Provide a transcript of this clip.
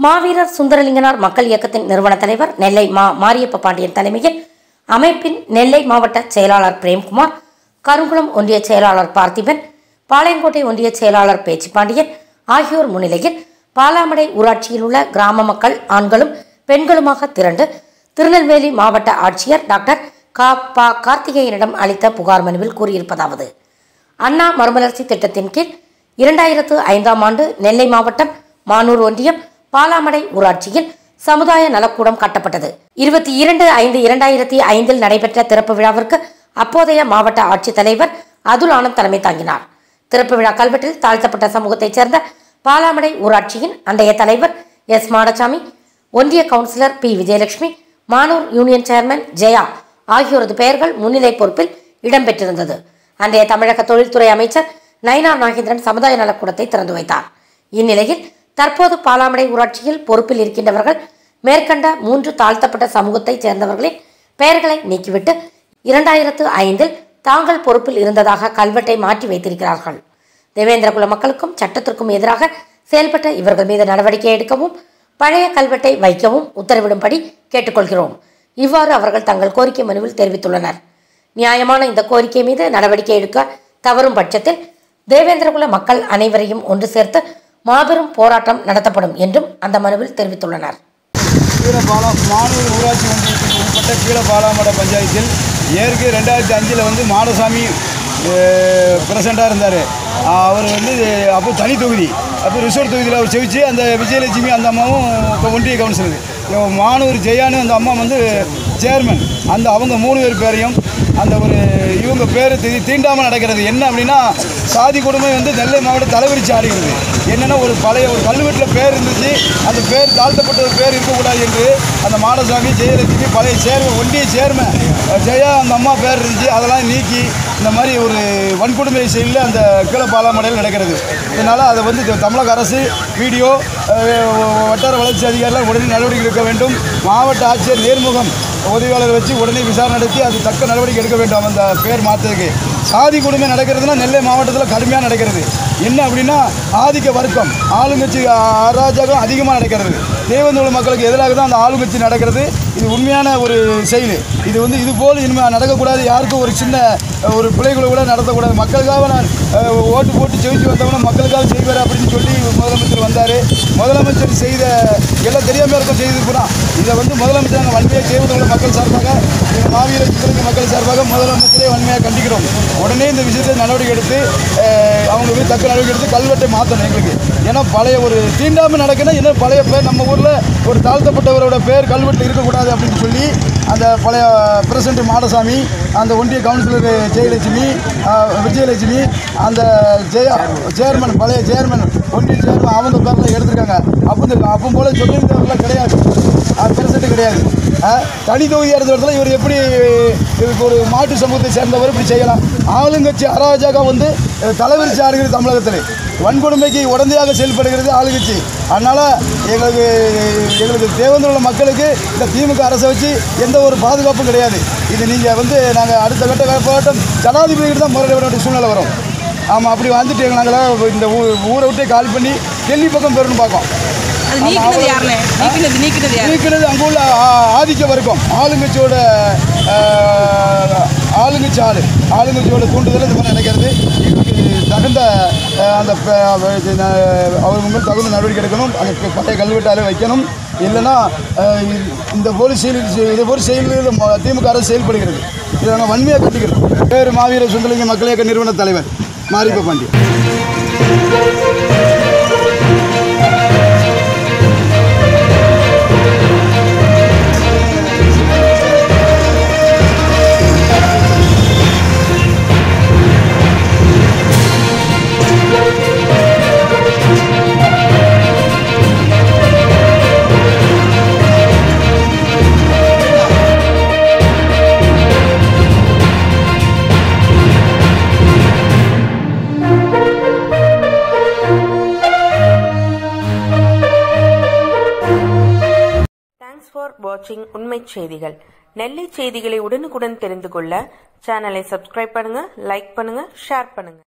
மாவீரர் சுந்தரலிங்கனார் மக்கள் இயக்கத்தின் நிறுவன தலைவர் நெல்லை மா மாரியப்ப பாண்டியன் தலைமையில் அமைப்பின் நெல்லை மாவட்ட செயலாளர் பிரேம்குமார் கருங்குளம் ஒன்றிய செயலாளர் பார்த்திபன் பாளையங்கோட்டை ஒன்றிய செயலாளர் பேச்சிப்பாண்டியன் ஆகியோர் முன்னிலையில் பாலாமடை ஊராட்சியில் உள்ள கிராம மக்கள் ஆண்களும் பெண்களுமாக திரண்டு திருநெல்வேலி மாவட்ட ஆட்சியர் டாக்டர் கா பா கார்த்திகேயனிடம் அளித்த புகார் மனுவில் கூறியிருப்பதாவது அண்ணா மறுமலர்ச்சி திட்டத்தின் கீழ் இரண்டாயிரத்து ஐந்தாம் ஆண்டு நெல்லை மாவட்டம் மானூர் ஒன்றியம் பாலாமடை ஊராட்சியில் சமுதாய நலக்கூடம் கட்டப்பட்டது இருபத்தி இரண்டு ஐந்து இரண்டாயிரத்தி ஐந்தில் நடைபெற்ற திறப்பு விழாவிற்கு அப்போதைய மாவட்ட ஆட்சித்தலைவர் அதுல் ஆனந்த் தலைமை தாங்கினார் திறப்பு விழா கல்வெட்டில் தாழ்த்தப்பட்ட சமூகத்தைச் சேர்ந்த பாலாமடை ஊராட்சியின் அன்றைய தலைவர் எஸ் மாடசாமி ஒன்றிய councillor P Vijayalakshmi Manur union chairman Jaya ஆகியோரது பெயர்கள் முன்னிலை பொறுப்பில் இடம்பெற்றிருந்தது அன்றைய தமிழக தொழில்துறை அமைச்சர் நயினார் நாகேந்திரன் சமுதாய நலக்கூடத்தை திறந்து வைத்தார் இந்நிலையில் தற்போது பாலாமடை ஊராட்சியில் பொறுப்பில் இருக்கின்றவர்கள் மேற்கண்ட மூன்று தாழ்த்தப்பட்ட சமூகத்தைச் சேர்ந்தவர்களின் பெயர்களை நீக்கிவிட்டு இரண்டாயிரத்து ஐந்தில் தாங்கள் பொறுப்பில் இருந்ததாக கல்வெட்டை மாற்றி வைத்திருக்கிறார்கள் தேவேந்திரகுல மக்களுக்கும் சட்டத்திற்கும் எதிராக செயல்பட்ட இவர்கள் மீது நடவடிக்கை எடுக்கவும் பழைய கல்வெட்டை வைக்கவும் உத்தரவிடும்படி கேட்டுக்கொள்கிறோம் இவ்வாறு அவர்கள் தங்கள் கோரிக்கை மனுவில் தெரிவித்துள்ளனர் நியாயமான இந்த கோரிக்கை மீது நடவடிக்கை எடுக்க தவறும் பட்சத்தில் தேவேந்திரகுல மக்கள் அனைவரையும் ஒன்று சேர்த்து மாபெரும் போராட்டம் நடத்தப்படும் என்றும் அந்த மனுவில் தெரிவித்துள்ளனர் கீழபாலா மானூர் ஊராட்சி ஒன்றியத்துக்கு உட்பட்ட கீழபாலாமட பஞ்சாயத்தில் ஏற்கு ரெண்டாயிரத்தி அஞ்சில் வந்து மாடசாமி பிரசண்டாக இருந்தார் அவர் வந்து அப்போ தனி தொகுதி அப்போ ரிசோர்ட் தொகுதியில் அவர் செவிச்சு அந்த விஜயலட்சுமி அந்த அம்மாவும் இப்போ ஒன்றிய கவுன்சிலர் இவன் மானூர் ஜெயானு அந்த அம்மா வந்து சேர்மன் அந்த அவங்க மூணு பேர் பேரையும் அந்த ஒரு இவங்க பேர் தீ தீண்டாமல் நடக்கிறது என்ன அப்படின்னா சாதி கொடுமை வந்து நெல்லை மாவட்ட தலைவிரிச்சு ஆடுகிறது என்னென்னா ஒரு பழைய ஒரு கல்வெட்டில் பேர் இருந்துச்சு அந்த பேர் தாழ்த்தப்பட்ட ஒரு பேர் இருக்கக்கூடாது என்று அந்த மாடசாமி ஜெயலட்சுமி பழைய சேர்மன் ஒன்றிய சேர்மன் ஜெயா அந்த அம்மா பேர் இருந்துச்சு அதெல்லாம் நீக்கி இந்த மாதிரி ஒரு வன்கொடுமை செயலில் அந்த கீழ பாலாமடையில் நடக்கிறது இதனால் அதை வந்து த- தமிழக அரசு வீடியோ அஹ், வட்டார வளர்ச்சி அதிகாரிகள் உடனே நடவடிக்கை எடுக்க வேண்டும் மாவட்ட ஆட்சியர் நேர்முகம் உதவியாளர் வச்சு உடனே விசாரணை நடத்தி அது தக்க நடவடிக்கை எடுக்க வேண்டும் அந்த பேர் மாற்றதுக்கு சாதி கொடுமை நடக்கிறதுனா நெல்லை மாவட்டத்தில் கடுமையாக நடக்கிறது என்ன அப்படின்னா ஆதிக்க வர்க்கம் ஆளுங்கட்சி அராஜகம் அதிகமாக நடக்கிறது தேவந்தோழ மக்களுக்கு எதிராக தான் அந்த ஆளுங்கட்சி நடக்கிறது இது உண்மையான ஒரு செயல் இது வந்து இது போல் இனிமேல் நடக்கக்கூடாது யாருக்கும் ஒரு சின்ன அஹ், ஒரு பிள்ளைகளை கூட நடத்தக்கூடாது மக்களுக்காக நான் அஹ், ஓட்டு போட்டு ஜெயிச்சு வந்தவன மக்களுக்காக செய்வார் அப்படின்னு சொல்லி முதலமைச்சர் வந்தார் முதலமைச்சர் செய்த எல்லாம் தெரியாமல் இருக்க செய்தது கூட இதை வந்து முதலமைச்சர் நாங்கள் வன்மையாக செய்வதோட மக்கள் சார்பாக எங்கள் மாவீர சித்தரிக்க மக்கள் சார்பாக முதலமைச்சரே வன்மையாக கண்டிக்கிறோம் உடனே இந்த விஷயத்தை நடவடிக்கை எடுத்து அஹ், அவங்க மீது தக்க நடவடிக்கை எடுத்து கல்வெட்டை மாற்றணும் எங்களுக்கு ஏன்னா பழைய ஒரு தீண்டாமல் நடக்குன்னா என்ன பழைய பேர் நம்ம ஊரில் ஒரு தாழ்த்தப்பட்டவரோட பேர் கல்வெட்டில் இருக்கக்கூடாது அப்படின்னு சொல்லி அந்த பழைய பிரசிடண்ட் மாடசாமி அந்த ஒன்றிய கவுன்சிலர் ஜெயலட்சுமி அஹ், விஜயலட்சுமி அந்த ஜெய சேர்மன் பழைய சேர்மன் ஒன்றிய சேர்மன் அவங்க பேரில் எடுத்திருக்காங்க அப்போ இந்த அப்போ போல சொல்லியிருந்தவர்களாம் கிடையாது பிரசிடண்ட் கிடையாது அஹ், தனி தொகுதியாக இருந்த இடத்துல இவர் எப்படி இதுக்கு ஒரு மாட்டு சமூகத்தை சேர்ந்தவர் இப்படி செய்யலாம் ஆளுங்கட்சி அராஜகம் வந்து அஹ், தலைவிரிச்சு ஆடுகிறது தமிழகத்தில் வன்கொடுமைக்கு உடந்தையாக செயல்படுகிறது ஆளுங்கட்சி அதனால் எங்களுக்கு எங்களுக்கு தேவந்திர உள்ள மக்களுக்கு இந்த திமுக அரசை வச்சு எந்த ஒரு பாதுகாப்பும் கிடையாது இது நீங்கள் வந்து நாங்கள் அடுத்த கட்ட போராட்டம் ஜனாதிபதிகிட்ட தான் முறையிட வேண்டிய சூழ்நிலை வரும் ஆமாம் அப்படி வந்துட்டு எங்களை நாங்களாம் இந்த ஊ ஊரை விட்டே காலி பண்ணி டெல்லி பக்கம் போயிடணும் பார்க்கோம் அது நீக்கினது யாருண்ணே நீக்கினது நீக்கினது யாரு இருக்கிறது அங்கே உள்ள ஆ- ஆதிக்க வர்க்கம் ஆளுங்கட்சியோட ஆ, ஆளுங்கட்சி ஆளு ஆளுங்கட்சியோட தூண்டுதல் இந்த மாதிரி நடக்கிறது இதுக்கு தகுந்த ஆ, அந்த ப- அவ- இது ந- அவங்க மேல் தகுந்த நடவடிக்கை எடுக்கணும் அந்த ப- பழைய கல்வெட்டாலே வைக்கணும் இல்லைன்னா ஆ, இது- இந்த போலி செயல் இது போல் செயல்களில் ம- திமுக அரசு செயல்படுகிறது இதை நாங்கள் வன்மையாக கண்டிக்கிறோம் பேர் மாவீர சுந்தரலிங்க மக்கள் இயக்க நிறுவன தலைவர் மாரிப்ப பாண்டி தேங்க்ஸ் ஃபார் வாட்சிங் உண்மை செய்திகள் நெல்லை செய்திகளை உடனுக்குடன் தெரிந்து கொள்ள சேனலை சப்ஸ்கிரைப் பண்ணுங்க லைக் பண்ணுங்க ஷேர் பண்ணுங்க